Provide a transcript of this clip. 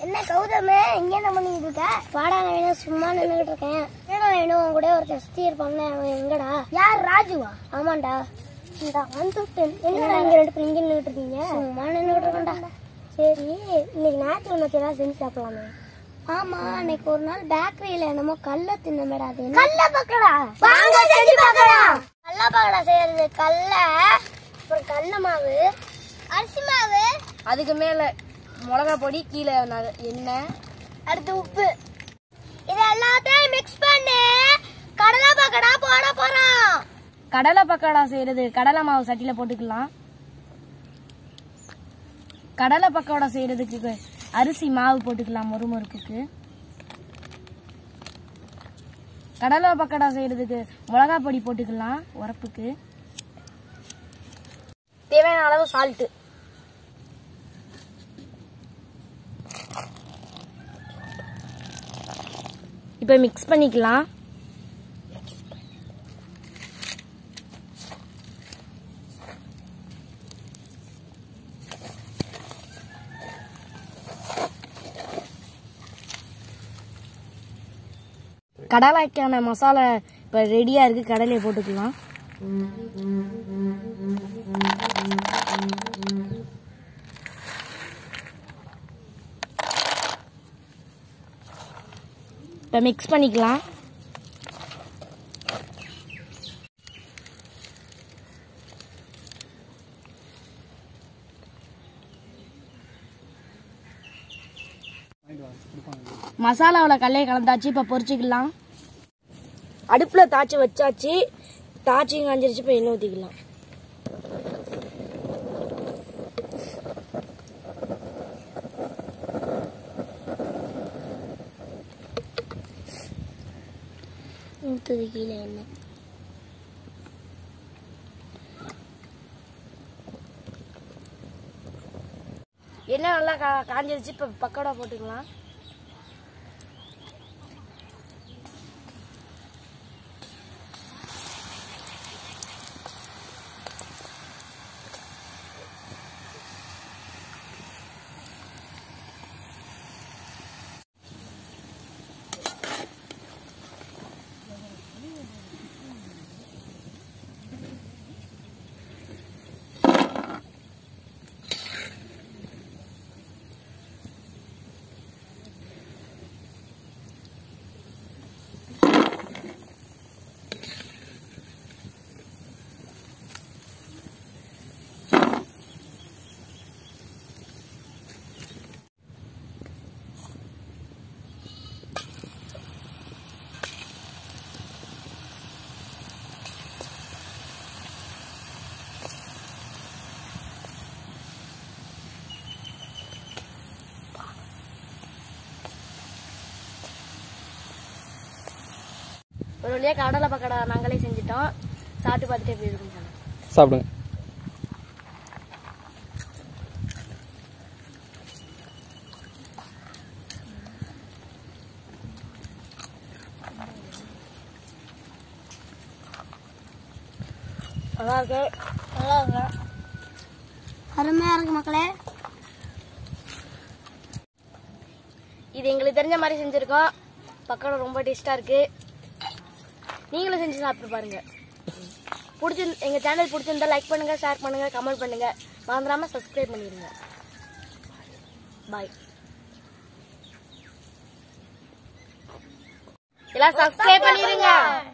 என்ன கௌதமே இங்க என்ன பண்ணிட்டு இருக்க வாடா வேணும் சும்மா நின்றுட்டு இருக்கேன் ஏடா வேணும் உன் கூட ஒருத்தன் சுத்தி இருப்பான்ல அவன் எங்கடா யார் ராஜுவா ஆமாண்டா இந்தா வந்துட்டேன் என்னடா இங்க ரெண்டு பேரும் இங்க நின்றுட்டு இருக்கீங்க சும்மா நின்றுட்டு இருக்கேன்டா சரி இன்னைக்கு ஞாயிற்றுக்கிழமை ஏதாவது செஞ்சு சாப்பிடலாமே ஆமா அன்னைக்கு ஒரு நாள் பேக்கரியில என்னமோ கல்ல தின்னமேடா அது கல்ல பக்கடா வாங்க செஞ்சு பார்க்கலாம் கல்ல பக்கடா செய்யறது கல்ல அப்புறம் கடல மாவு அரிசி மாவு அதுக்கு மேல மிளகா பொடி கீழே ந- எண்ணெய் அடுத்து உப்பு இது எல்லாத்தையும் மிக்ஸ் பண்ணி கடலை பக்கடா போட போறோம் கடலை பக்கோடா செய்யறது கடலை மாவு சட்டியில போட்டுக்கலாம் கடலை பக்கோடா செய்யறதுக்கு அரிசி மாவு போட்டுக்கலாம் மொறுமொறுப்புக்கு கடலை பக்கோடா செய்யறதுக்கு மிளகா பொடி போட்டுக்கலாம் உரப்புக்கு தேவையான அளவு சால்ட்டு இப்போ மிக்ஸ் பண்ணிக்கலாம் கடலைக்கான மசாலா இப்போ ரெடியாக இருக்குது கடலையை போட்டுக்கலாம் இப்போ மிக்ஸ் பண்ணிக்கலாம் மசாலாவில் கல்லையை கலந்தாச்சு இப்போ பொரிச்சிக்கலாம் அடுப்பில் தாச்சி வச்சாச்சு தாச்சியும் காஞ்சிருச்சு இப்போ எண்ணெய் ஊற்றிக்கலாம் ஊத்துது கீழே என்ன எண்ணெய் நல்லா கா காஞ்சிருச்சு இப்போ பக்கோடா போட்டுக்கலாம் ஒரு வழியாக கடலை பக்கோடா நாங்களே செஞ்சுட்டோம் சாப்பிட்டு பார்த்துட்டு எப்படி இருக்குன்னு சொல்லுங்க சாப்பிடுங்க நல்லா இருக்கு நல்லா இருக்கு அருமையா இருக்கு மக்களே இது எங்களுக்கு தெரிஞ்ச மாதிரி செஞ்சுருக்கோம் பக்கோடா ரொம்ப டேஸ்ட்டாக இருக்கு நீங்களும் செஞ்சு சாப்பிட்டு பாருங்க பிடிச்சி எங்கள் சேனல் பிடிச்சிருந்தா லைக் பண்ணுங்க ஷேர் பண்ணுங்க கமெண்ட் பண்ணுங்க மறந்துடாம சப்ஸ்கிரைப் பண்ணிடுங்க பாய் எல்லாம் சப்ஸ்கிரைப் பண்ணிடுங்க